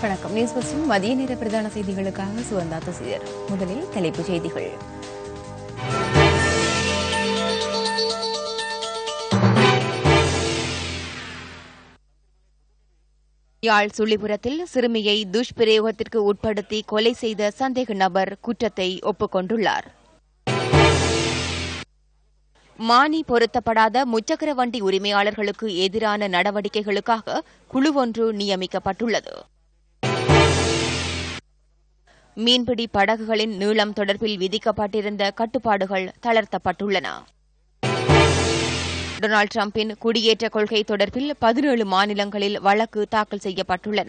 வணக்கம் நியூஸ் பஸ்டின் மதிய நேர பிரதான செய்திகளுக்காக சுவந்தா தசீர் முதலில் தலைப்புச் செய்திகள் யாழ் சுள்ளிபுரத்தில் சிறுமியை துஷ்பிரயோகத்திற்கு உட்படுத்தி கொலை செய்த சந்தேக நபர் குற்றத்தை ஒப்புக்கொண்டுள்ளார் மானி பொருத்தப்படாத முச்சக்கர வண்டி உரிமையாளர்களுக்கு எதிரான நடவடிக்கைகளுக்காக குழு ஒன்று நியமிக்கப்பட்டுள்ளது மீன்பிடி படகுகளின் நீளம் தொடர்பில் விதிக்கப்பட்டிருந்த கட்டுப்பாடுகள் தளர்த்தப்பட்டுள்ளன டொனால்டு டிரம்பின் குடியேற்ற கொள்கை தொடர்பில் பதினேழு மாநிலங்களில் வழக்கு தாக்கல் செய்யப்பட்டுள்ளன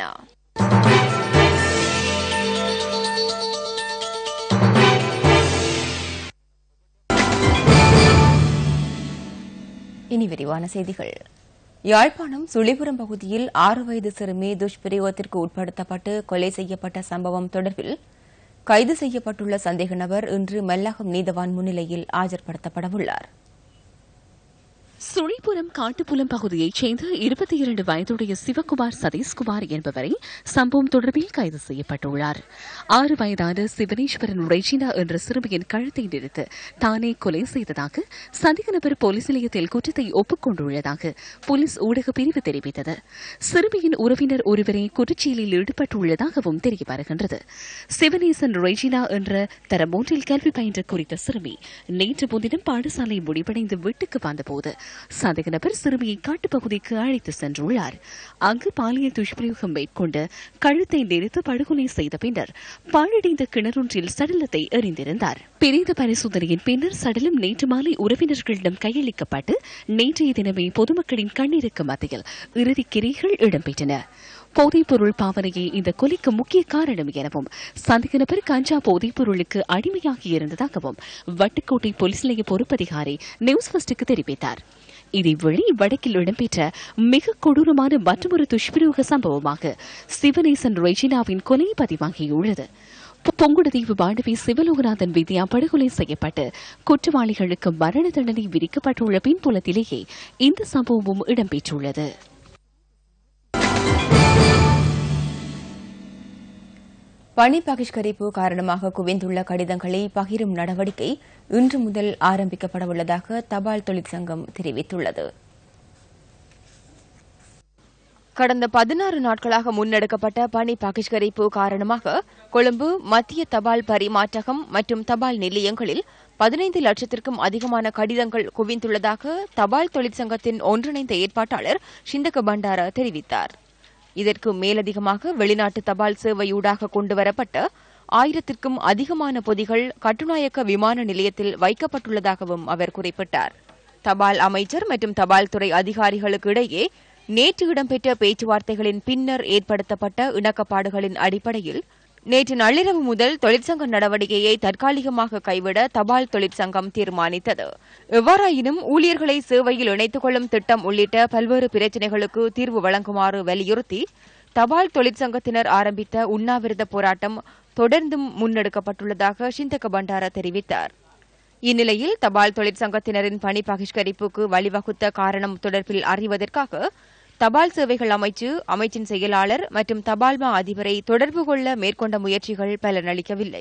இனி விரிவான செய்திகள் யாழ்ப்பாணம் சுழிபுரம் பகுதியில் ஆறு வயது சிறுமி துஷ்பிரயோகத்திற்கு உட்படுத்தப்பட்டு கொலை செய்யப்பட்ட சம்பவம் தொடர்பில் கைது செய்யப்பட்டுள்ள சந்தேக நபர் இன்று மெல்லகம் நீதவான் முன்னிலையில் ஆஜர்படுத்தப்படவுள்ளார் சுழிபுரம் காட்டுப்புலம் பகுதியைச் சேர்ந்த இருபத்தி இரண்டு வயதுடைய சிவகுமார் சதீஷ்குமார் என்பவரை சம்பவம் தொடர்பில் கைது செய்யப்பட்டுள்ளார் ஆறு வயதான சிவனேஸ்வரன் ரெஜினா என்ற சிறுமியின் கழுத்தை நிறுத்து தானே கொலை செய்ததாக சந்தேக நபர் போலீஸ் நிலையத்தில் குற்றத்தை ஒப்புக்கொண்டுள்ளதாக போலீஸ் ஊடக பிரிவு தெரிவித்தது சிறுமியின் உறவினர் ஒருவரை குற்றச்செயலில் ஈடுபட்டுள்ளதாகவும் தெரிய வருகின்றது சிவனேசன் ரெஜினா என்ற தரம் மூன்றில் கல்வி பயின்ற குறித்த சிறுமி நேற்று முன்தினம் பாடசாலை முடிவடைந்து வீட்டுக்கு வந்தபோது சந்தேக நபர் சிறுமியை காட்டுப்பகுதிக்கு அழைத்து சென்றுள்ளார் அங்கு பாலியல் துஷ்பிரயோகம் மேற்கொண்டு கழுத்தை நெரித்து படுகொலை செய்த பின்னர் பாழடைந்த கிணறொன்றில் சடலத்தை எறிந்திருந்தார் பிரேத பரிசோதனையின் பின்னர் சடலம் நேற்று மாலை உறவினர்களிடம் கையளிக்கப்பட்டு நேற்றைய தினமே பொதுமக்களின் கண்ணீருக்கு மத்தியில் இறுதிக் கிரிகள் இடம்பெற்றன போதைப்பொருள் பாவனையே இந்த கொலைக்கு முக்கிய காரணம் எனவும் சந்தேக நபர் கஞ்சா போதைப் பொருளுக்கு அடிமையாகி இருந்ததாகவும் வட்டுக்கோட்டை போலீஸ் நிலைய பொறுப்பதிகாரி நியூஸ் ஃபர்ஸ்டுக்கு தெரிவித்தார் இதேவேளை வடக்கில் இடம்பெற்ற மிக கொடூரமான மற்றொரு துஷ்பிரயோக சம்பவமாக சிவனேசன் ரெஜினாவின் கொலை பதிவாகியுள்ளது பொங்குடதீவு மாணவி சிவலோகநாதன் வித்யா படுகொலை செய்யப்பட்டு குற்றவாளிகளுக்கு மரண தண்டனை விதிக்கப்பட்டுள்ள பின்புலத்திலேயே இந்த சம்பவமும் இடம்பெற்றுள்ளது பணி பகிஷ்கரிப்பு காரணமாக குவிந்துள்ள கடிதங்களை பகிரும் நடவடிக்கை இன்று முதல் ஆரம்பிக்கப்படவுள்ளதாக தபால் தொழிற்சங்கம் தெரிவித்துள்ளது கடந்த பதினாறு நாட்களாக முன்னெடுக்கப்பட்ட பணி பகிஷ்கரிப்பு காரணமாக கொழும்பு மத்திய தபால் பரிமாற்றகம் மற்றும் தபால் நிலையங்களில் பதினைந்து லட்சத்திற்கும் அதிகமான கடிதங்கள் குவிந்துள்ளதாக தபால் தொழிற்சங்கத்தின் ஒன்றிணைந்த ஏற்பாட்டாளர் ஷிந்தக பண்டார தெரிவித்தார் இதற்கு மேலதிகமாக வெளிநாட்டு தபால் சேவையூடாக கொண்டுவரப்பட்ட ஆயிரத்திற்கும் அதிகமான பொதிகள் கட்டுநாயக்க விமான நிலையத்தில் வைக்கப்பட்டுள்ளதாகவும் அவர் குறிப்பிட்டார் தபால் அமைச்சர் மற்றும் தபால் துறை அதிகாரிகளுக்கு இடையே நேற்று இடம்பெற்ற பேச்சுவார்த்தைகளின் பின்னர் ஏற்படுத்தப்பட்ட இணக்கப்பாடுகளின் அடிப்படையில் நேற்று நள்ளிரவு முதல் தொழிற்சங்க நடவடிக்கையை தற்காலிகமாக கைவிட தபால் தொழிற்சங்கம் தீர்மானித்தது எவ்வாறாயினும் ஊழியர்களை சேவையில் இணைத்துக் கொள்ளும் திட்டம் உள்ளிட்ட பல்வேறு பிரச்சினைகளுக்கு தீர்வு வழங்குமாறு வலியுறுத்தி தபால் தொழிற்சங்கத்தினர் ஆரம்பித்த உண்ணாவிரத போராட்டம் தொடர்ந்தும் முன்னெடுக்கப்பட்டுள்ளதாக ஷிந்தக பண்டார தெரிவித்தார் இந்நிலையில் தபால் தொழிற்சங்கத்தினரின் பணி பகிஷ்கரிப்புக்கு வழிவகுத்த காரணம் தொடர்பில் அறிவதற்காக தபால் சேவைகள் அமைச்சு அமைச்சின் செயலாளர் மற்றும் தபால்மா அதிபரை தொடர்பு கொள்ள மேற்கொண்ட முயற்சிகள் பலனளிக்கவில்லை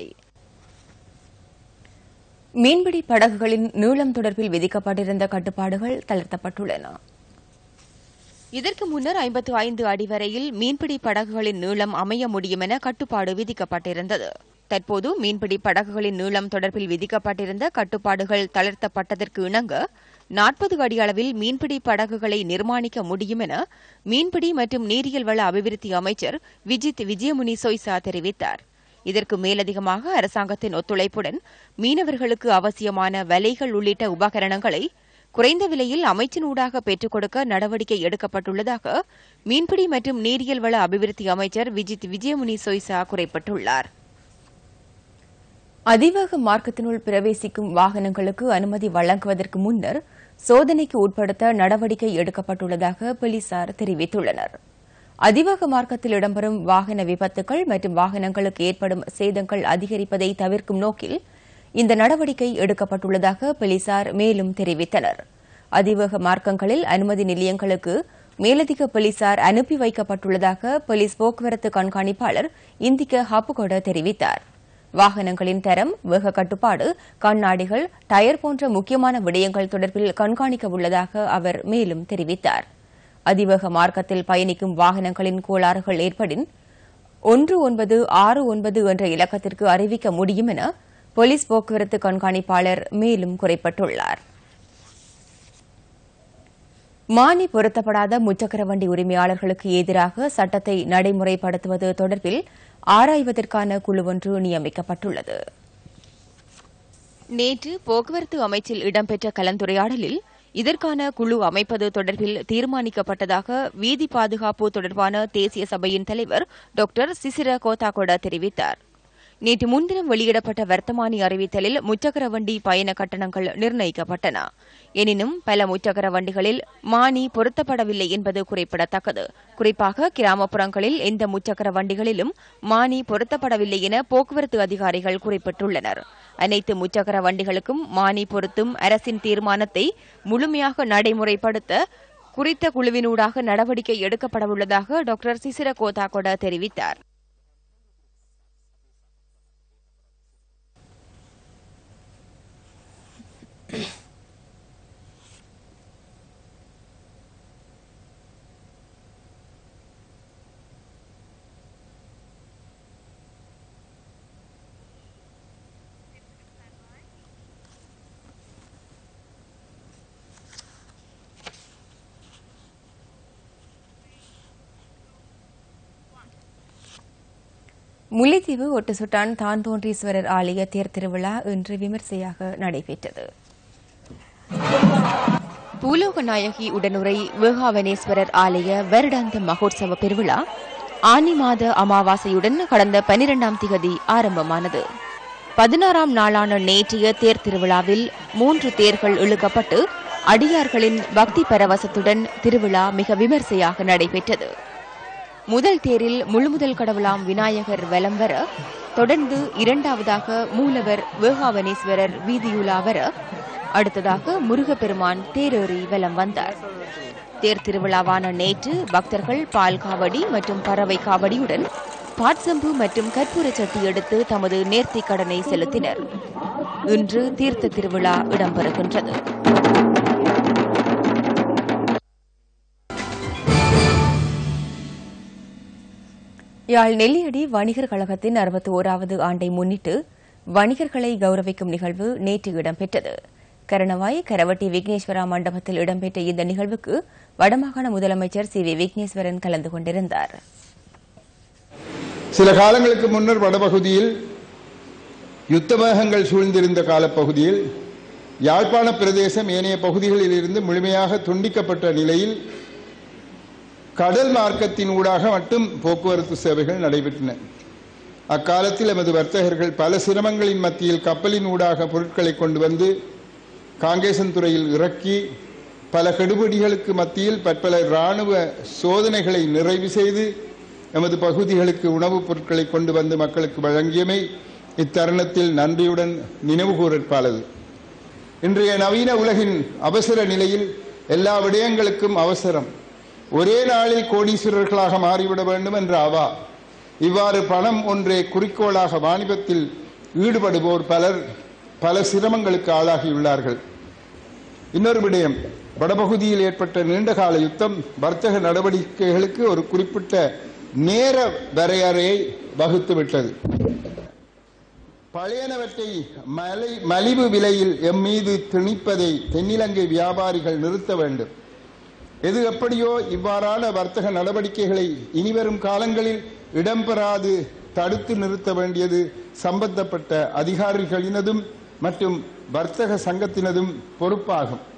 மீன்பிடி படகுகளின் நீளம் தொடர்பில் விதிக்கப்பட்டிருந்த கட்டுப்பாடுகள் தளர்த்தப்பட்டுள்ளன இதற்கு முன்னர் ஐம்பத்து ஐந்து அடி வரையில் மீன்பிடி படகுகளின் நீளம் அமைய முடியும் என கட்டுப்பாடு விதிக்கப்பட்டிருந்தது தற்போது மீன்பிடி படகுகளின் நீளம் தொடர்பில் விதிக்கப்பட்டிருந்த கட்டுப்பாடுகள் தளர்த்தப்பட்டதற்கு இணங்க நாற்பது அடி அளவில் மீன்பிடி படகுகளை நிர்மாணிக்க முடியும் என மீன்பிடி மற்றும் நீரியல் வள அபிவிருத்தி அமைச்சர் விஜித் விஜயமுனி சொய்சா தெரிவித்தார் இதற்கு மேலதிகமாக அரசாங்கத்தின் ஒத்துழைப்புடன் மீனவர்களுக்கு அவசியமான வலைகள் உள்ளிட்ட உபகரணங்களை குறைந்த விலையில் அமைச்சினூடாக பெற்றுக் கொடுக்க நடவடிக்கை எடுக்கப்பட்டுள்ளதாக மீன்பிடி மற்றும் நீரியல் வள அபிவிருத்தி அமைச்சர் விஜித் விஜயமுனி சொய்சா குறிப்பிட்டுள்ளார் அதிவேக மார்க்கத்தினுள் பிரவேசிக்கும் வாகனங்களுக்கு அனுமதி வழங்குவதற்கு முன்னர் சோதனைக்கு உட்படுத்த நடவடிக்கை எடுக்கப்பட்டுள்ளதாக போலீசார் தெரிவித்துள்ளனர் அதிவேக மார்க்கத்தில் இடம்பெறும் வாகன விபத்துகள் மற்றும் வாகனங்களுக்கு ஏற்படும் சேதங்கள் அதிகரிப்பதை தவிர்க்கும் நோக்கில் இந்த நடவடிக்கை எடுக்கப்பட்டுள்ளதாக போலீசார் மேலும் தெரிவித்தனர் அதிவேக மார்க்கங்களில் அனுமதி நிலையங்களுக்கு மேலதிக போலீசார் அனுப்பி வைக்கப்பட்டுள்ளதாக போலீஸ் போக்குவரத்து கண்காணிப்பாளர் இந்திக்க ஹப்புகொட தெரிவித்தார் வாகனங்களின் தரம் வேக கட்டுப்பாடு கண்ணாடிகள் டயர் போன்ற முக்கியமான விடயங்கள் தொடர்பில் கண்காணிக்க உள்ளதாக அவர் மேலும் தெரிவித்தார் அதிவேக மார்க்கத்தில் பயணிக்கும் வாகனங்களின் கோளாறுகள் ஏற்படின் ஒன்று ஒன்பது ஆறு ஒன்பது என்ற இலக்கத்திற்கு அறிவிக்க முடியும் என போலீஸ் போக்குவரத்து கண்காணிப்பாளர் மேலும் குறிப்பிட்டுள்ளார் மானி பொருத்தப்படாத முச்சக்கர வண்டி உரிமையாளர்களுக்கு எதிராக சட்டத்தை நடைமுறைப்படுத்துவது தொடர்பில் ஆராய்வதற்கான குழு ஒன்று நியமிக்கப்பட்டுள்ளது நேற்று போக்குவரத்து அமைச்சில் இடம்பெற்ற கலந்துரையாடலில் இதற்கான குழு அமைப்பது தொடர்பில் தீர்மானிக்கப்பட்டதாக வீதி பாதுகாப்பு தொடர்பான தேசிய சபையின் தலைவர் டாக்டர் சிசிர கோத்தாகொட தெரிவித்தார் நேற்று முன்தினம் வெளியிடப்பட்ட வர்த்தமானி அறிவித்தலில் முச்சக்கர வண்டி பயண கட்டணங்கள் நிர்ணயிக்கப்பட்டன எனினும் பல முச்சக்கர வண்டிகளில் மானி பொருத்தப்படவில்லை என்பது குறிப்பிடத்தக்கது குறிப்பாக கிராமப்புறங்களில் எந்த முச்சக்கர வண்டிகளிலும் மானி பொருத்தப்படவில்லை என போக்குவரத்து அதிகாரிகள் குறிப்பிட்டுள்ளனர் அனைத்து முச்சக்கர வண்டிகளுக்கும் மானி பொருத்தும் அரசின் தீர்மானத்தை முழுமையாக நடைமுறைப்படுத்த குறித்த குழுவினூடாக நடவடிக்கை எடுக்கப்படவுள்ளதாக டாக்டர் சிசிர கோதாகொட தெரிவித்தார் முல்லைத்தீவு ஒட்டுசுட்டான் தான்தோன்றீஸ்வரர் ஆலய தேர் திருவிழா இன்று விமர்சையாக நடைபெற்றது பூலோகநாயகி உடனுரை வேகாவனேஸ்வரர் ஆலய வருடாந்த மகோற்சவ பெருவிழா ஆனி மாத அமாவாசையுடன் கடந்த பனிரெண்டாம் திகதி ஆரம்பமானது பதினாறாம் நாளான நேற்றைய தேர் திருவிழாவில் மூன்று தேர்கள் இழுக்கப்பட்டு அடியார்களின் பக்தி பரவசத்துடன் திருவிழா மிக விமர்சையாக நடைபெற்றது முதல் தேரில் முழுமுதல் கடவுளாம் விநாயகர் வலம் வர தொடர்ந்து இரண்டாவதாக மூலவர் வேகாவனேஸ்வரர் வீதியுலா வர அடுத்ததாக முருகப்பெருமான் தேரேறி வலம் வந்தார் தேர் திருவிழாவான நேற்று பக்தர்கள் பால் காவடி மற்றும் பறவை காவடியுடன் பாட்சம்பு மற்றும் கற்பூர சட்டி எடுத்து தமது நேர்த்திக் கடனை செலுத்தினர் இன்று தீர்த்த திருவிழா இடம்பெறுகின்றது யாழ் நெல்லியடி வணிகர் கழகத்தின் அறுபத்தி ஓராவது ஆண்டை முன்னிட்டு வணிகர்களை கௌரவிக்கும் நிகழ்வு நேற்று இடம்பெற்றது கரணவாய் கரவட்டி விக்னேஸ்வரா மண்டபத்தில் இடம்பெற்ற இந்த நிகழ்வுக்கு வடமாகாண முதலமைச்சர் சி வி விக்னேஸ்வரன் கலந்து கொண்டிருந்தார் சில காலங்களுக்கு முன்னர் வடபகுதியில் யுத்தமேகங்கள் சூழ்ந்திருந்த காலப்பகுதியில் யாழ்ப்பாண பிரதேசம் ஏனைய பகுதிகளில் இருந்து முழுமையாக துண்டிக்கப்பட்ட நிலையில் கடல் மார்க்கத்தின் ஊடாக மட்டும் போக்குவரத்து சேவைகள் நடைபெற்றன அக்காலத்தில் எமது வர்த்தகர்கள் பல சிரமங்களின் மத்தியில் கப்பலின் ஊடாக பொருட்களை கொண்டு வந்து காங்கேசன்துறையில் இறக்கி பல கெடுபிடிகளுக்கு மத்தியில் பற்பல இராணுவ சோதனைகளை நிறைவு செய்து எமது பகுதிகளுக்கு உணவுப் பொருட்களை கொண்டு வந்து மக்களுக்கு வழங்கியமை இத்தருணத்தில் நன்றியுடன் நினைவு கூறற்பாலது இன்றைய நவீன உலகின் அவசர நிலையில் எல்லா விடயங்களுக்கும் அவசரம் ஒரே நாளில் கோடீஸ்வரர்களாக மாறிவிட வேண்டும் என்ற அவா இவ்வாறு பணம் ஒன்றே குறிக்கோளாக வாணிபத்தில் ஈடுபடுவோர் பலர் பல சிரமங்களுக்கு ஆளாகியுள்ளார்கள் இன்னொரு விடயம் வடபகுதியில் ஏற்பட்ட நீண்டகால யுத்தம் வர்த்தக நடவடிக்கைகளுக்கு ஒரு குறிப்பிட்ட நேர வரையறையை வகுத்துவிட்டது பழையனவற்றை மலை மலிவு விலையில் எம் மீது திணிப்பதை தென்னிலங்கை வியாபாரிகள் நிறுத்த வேண்டும் எது எப்படியோ இவ்வாறான வர்த்தக நடவடிக்கைகளை இனிவரும் காலங்களில் இடம்பெறாது தடுத்து நிறுத்த வேண்டியது சம்பந்தப்பட்ட அதிகாரிகளினதும் மற்றும் வர்த்தக சங்கத்தினதும் பொறுப்பாகும்